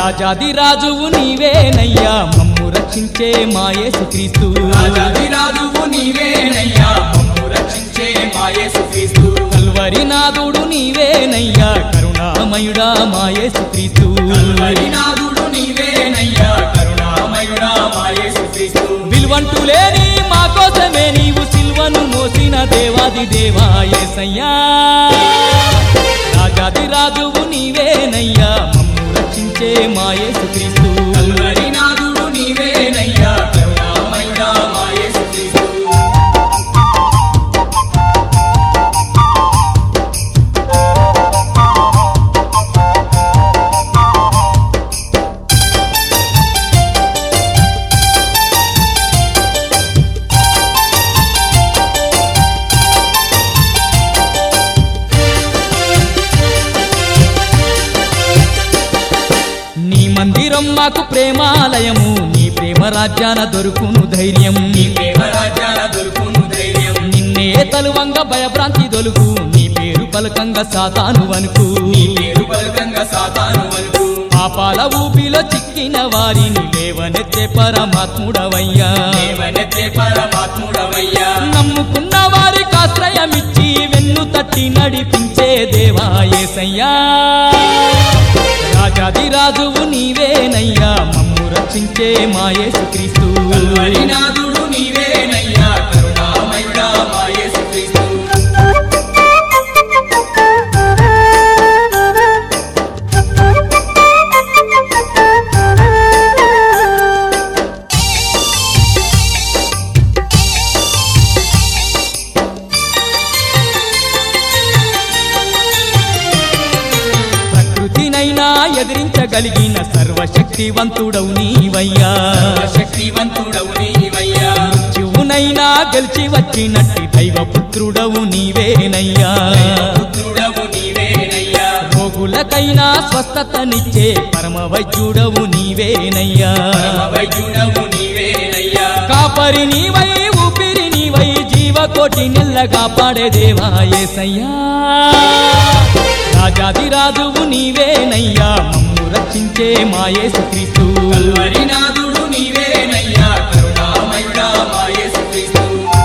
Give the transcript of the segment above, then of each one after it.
రాజాది రాజువు నీవేనయ్యా మమ్ము రక్షించే మాయేసు క్రీస్తు రాజాది రాజువు నీవేనయ్యా మమ్ము రక్షించే మాయేసు క్రీస్తు కల్వరి నాదుడు నీవేనయ్యా కరుణామయుడా మాయేసు క్రీస్తు హరినాథుడు నీవేనయ్యా కరుణామయుడా మాయేసు క్రీస్తు విలువంటూ లేని మా కోసమే నీవు సిల్వను మోసిన దేవాది దేవాయేసయ్యా రాజాది రాజువు నీవేనయ్యా మమ్ము రక్షించే మాయేసు క్రీస్తు హరినాథుడు నీవేనయ్యా కరుణామయుడా మాయేసు క్రీస్తు నీ మందిరం మాకు ప్రేమాలయము నీ ప్రేమ రాజ్యాన దొరుకును ధైర్యం నీ ప్రేమ రాజ్యాల దొరుకును ధైర్యం నిన్నే తలువంగ భయభ్రాంతి దొలుకు నీ పేరు పలకంగా సాతాను వనుకు నీ పేరు పలకంగా సాతాను వరకు పాపాల ఊపిలో చిక్కిన వారిని లేవనెత్తే పరమాత్ముడవయ్యా దేవనెత్తే పరమాత్ముడవయ్యా నమ్ముకున్న వారికి ఆశ్రయమిచ్చి వెన్ను తట్టి నడిపించే దేవా యేసయ్యా రాజాది రాజువు నీవేనయ్యా మమ్ము రక్షించే మాయేసు క్రీస్తు హరినాథుడు నీవేనయ్యా కరుణామయుడా మాయేసు క్రీస్తు ప్రకృతినైనా ఎదిరించగలిగిన సర్వశక్తివంతుడవు నీవయ్యా శక్తివంతుడవు నీవయ్యా శివునైనా గెలిచి వచ్చినట్టి దైవపుత్రుడవు నీవేనయ్యా పుత్రుడవు నీవేనయ్యా రోగులకైనా స్వస్థతనిచ్చే పరమ వైద్యుడవు నీవేనయ్యా వైద్యుడవు నీవేనయ్యా కాపరి నీవై ఊపిరి నీవై జీవకోటి నెల్లగా పాడే దేవా యేసయ్యా రాజాది రాజువు నీవేనయ్యా మమ్ము రక్షించే మాయేసు క్రీస్తు హరినాథుడు నీవేనయ్యా కరుణామయుడా మాయేసు క్రీస్తు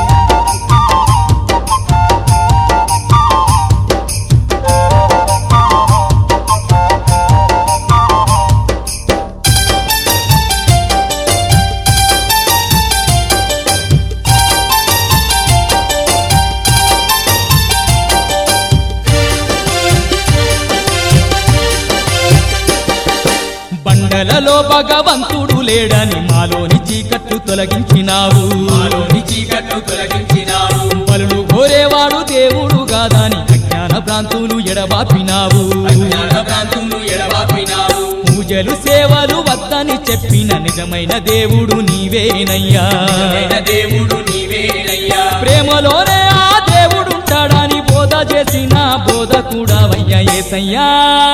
బండలలో భగవంతుడు లేడని మాలోని చీకట్లు తొలగించినావు మాలోని చీకట్లు తొలగించినావు పలులు కోరేవాడు దేవుడు కాదని అజ్ఞాన భ్రాంతులు ఎడబాపినావు అజ్ఞాన భ్రాంతులు ఎడబాపినావు పూజలు సేవలు వద్దని చెప్పిన నిజమైన దేవుడు నీవేనయ్యా నిజమైన దేవుడు నీవేనయ్యా ప్రేమలోనే ఆ దేవుడుంటాడని బోధ చేసిన బోధ కూడా వయ్యా ఏసయ్యా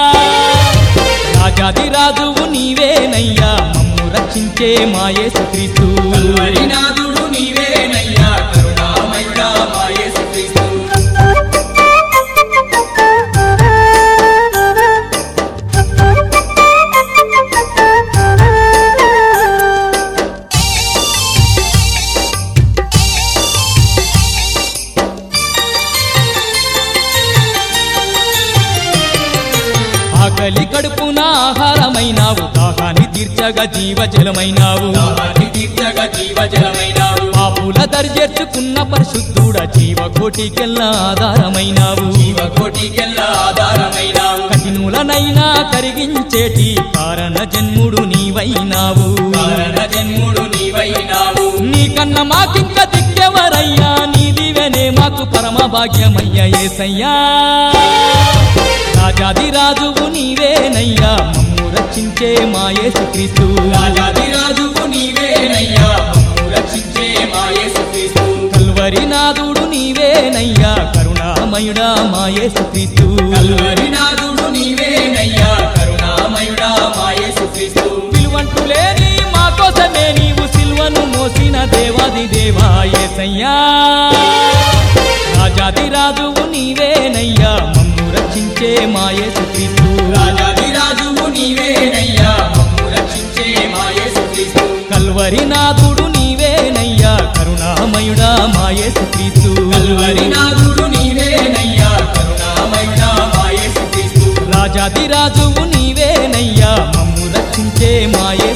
రాజాది రాజువు నీవేనయ్యా మమ్ము రక్షించే మాయేసు క్రీస్తు హరినాథుడు నీవేనయ్యా కరుణామయుడా మాయేసు క్రీస్తు ఆకలి కడుపున ఆహారమైనావు దాహాన్ని తీర్చగా జీవజలమైనావు దాహాన్ని తీర్చగా జీవజలమైనావు పాపుల దర్జెర్చుకున్న పరిశుద్ధుడ జీవకోటికెల్లా ఆధారమైనావు జీవకోటికెల్లా ఆధారమైనావు కఠినులనైనా కరిగించేటి కారణ జన్ముడు నీవైనావు కారణ జన్ముడు నీవైనావు నీకన్న మాకింక దిక్కెవరయ్యా నీ దివెనే మాకు పరమ భాగ్యమయ్యా ఏసయ్యా రాజాది రాజువు నీవేనయ్యా మమ్ము రక్షించే మాయేసు క్రీస్తు రాజాది రాజువు నీవేనయ్యా మమ్ము రక్షించే మాయేసు క్రీస్తు కల్వరి నాదుడు నీవేనయ్యా కరుణామయుడా మాయేసు క్రీస్తు కల్వరినాథుడు నీవేనయ్యా కరుణామయుడా మాయేసు క్రీస్తు విలువంటూ లేని మా కోసమే నీవు సిల్వను మోసిన దేవాది దేవా ఏసయ్యా రాజాది రాజువు నీవేనయ్యా మమ్ము రక్షించే మాయేసు క్రీస్తు రాజాది రాజువు నీవేనయ్యా మమ్ము కలువరి నాథుడు నీవేనయ్యా కరుణామయుడా మాయేసు క్రీస్తు కల్వరి నాథుడు నీవేనయ్యా కరుణామయుడా మాయేసు క్రీస్తు రాజాది రాజువు నీవేనయ్యా మమ్ము రక్షించే మాయే